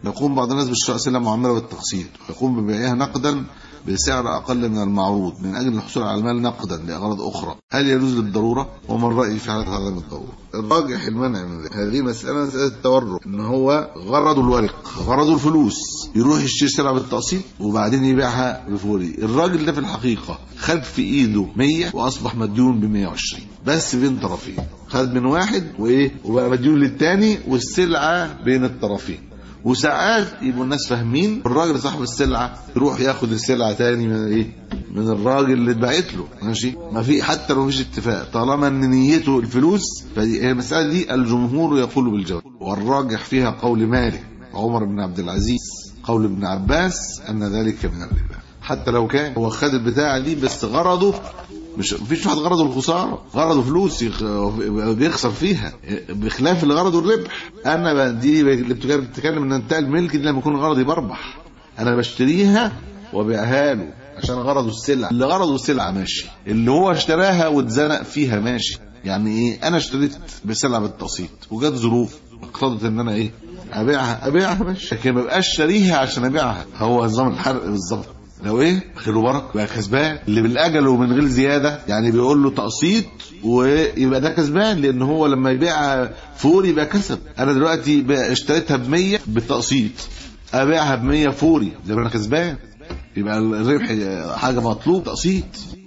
يقوم بعض الناس بالشراء سلة معاملة بالتقسيط ويقوم ببيعها نقدا بسعر أقل من المعروض من أجل الحصول على المال نقدا لأغراض أخرى هل يجوز للضرورة وما الرأي في حالة عدم الضرورة الراجح المنع من ذلك هذه مسألة مسألة التورق إن هو غرضه الورق غرضه الفلوس يروح يشتري سلعة بالتقسيط وبعدين يبيعها بفوري الراجل ده في الحقيقة خد في إيده 100 وأصبح مديون ب 120 بس بين طرفين خد من واحد وإيه وبقى مديون للتاني والسلعة بين الطرفين وساعات يبقوا الناس فاهمين الراجل صاحب السلعه يروح ياخد السلعه تاني من ايه من الراجل اللي اتباعت له ماشي ما في حتى لو مفيش اتفاق طالما ان نيته الفلوس فدي هي المساله دي الجمهور يقول بالجواز والراجح فيها قول مالك عمر بن عبد العزيز قول ابن عباس ان ذلك من الربا حتى لو كان هو خد البتاعه دي بس غرضه مش مفيش واحد غرضه الخساره غرضه فلوس يخ... بيخسر فيها بخلاف اللي غرضه الربح انا دي اللي بتتكلم ان انتقل ملك دي لما يكون غرضي بربح انا بشتريها وبيعها له عشان غرضه السلعه اللي غرضه السلعه ماشي اللي هو اشتراها واتزنق فيها ماشي يعني ايه انا اشتريت بسلعه بالتقسيط وجت ظروف اقتضت ان انا ايه ابيعها ابيعها ماشي لكن ما بقاش شاريها عشان ابيعها هو نظام الحرق بالظبط لو ايه خير وبرك بقى كسبان اللي بالاجل ومن غير زياده يعني بيقول له تقسيط ويبقى ده كسبان لان هو لما يبيعها فوري يبقى كسب انا دلوقتي اشتريتها ب 100 بالتقسيط ابيعها ب 100 فوري يبقى انا كسبان يبقى الربح حاجه مطلوب تقسيط